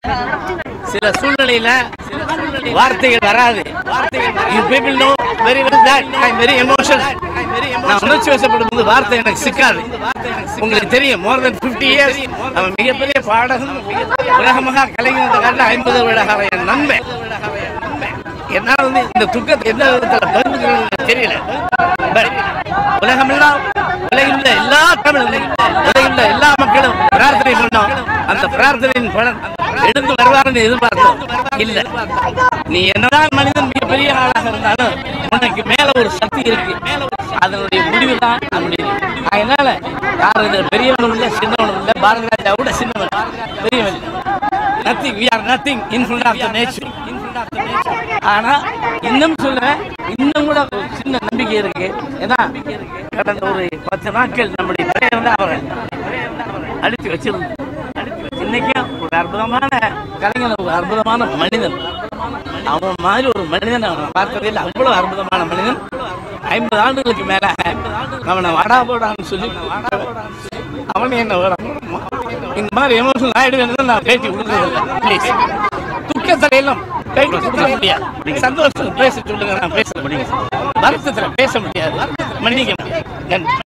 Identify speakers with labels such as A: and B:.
A: சில சூழ்நிலையில வார்த்தைகள் வராது you people know very well that I very emotional நான் உணர்ச்சி வசப்படும் போது வார்த்தை எனக்கு சிக்காது உங்களுக்கு தெரியும் மோர் தென் 50 இயர்ஸ் அவன் மிகப்பெரிய பாடகன் உலகமாக கலைஞர் காட்டில் ஐம்பது வருட கால என் நன்மை என்னால் வந்து இந்த துக்கத்தை எந்த விதத்தில் பகிர்ந்துக்கிறது தெரியல But உலகமெல்லாம் உலகில் உள்ள எல்லா தமிழர்களும் உலகில் உள்ள எல்லா மக்களும் பிரார்த்தனை பண்ணோம் அந்த பிரார்த்தனையின் பலன் எழுந்து வருவார்னு எதிர்பார்த்தோம் இல்ல நீ என்னதான் மனிதன் மிகப்பெரிய ஆளாக இருந்தாலும் உனக்கு மேல ஒரு சக்தி இருக்கு அதனுடைய முடிவு தான் நம்முடைய அதனால யாரும் இதுல பெரியவனும் இல்லை சின்னவனும் இல்லை பாரதி ராஜா கூட சின்னவன் பெரியவன் nothing we are nothing in front of the nature ஆனா இன்னும் சொல்றேன் இன்னும் கூட ஒரு சின்ன நம்பிக்கை இருக்கு ஏன்னா கடந்த ஒரு பத்து நாட்கள் நம்முடைய பெயர் வந்து அவரை அடித்து வச்சிருந்தோம் இன்னைக்கும் ஒரு அற்புதமான கலைஞன் ஒரு அற்புதமான மனிதன் அவன் மாதிரி ஒரு மனிதன் அவனை பார்த்ததே இல்லை அவ்வளவு அற்புதமான மனிதன் ஐம்பது ஆண்டுகளுக்கு மேல அவனை வாடா போடான்னு சொல்லி அவன் என்ன வேணும் இந்த மாதிரி எமோஷனல் ஆயிடுவேன் நான் பேட்டி கொடுக்கறதில்ல ப்ளீஸ் துக்கத்திலையும் பேட்டி கொடுக்க முடியாது சந்தோஷத்துல பேச சொல்லுங்க நான் பேச முடியும் வருத்தத்துல பேச முடியாது மன்னிக்கணும் நன்றி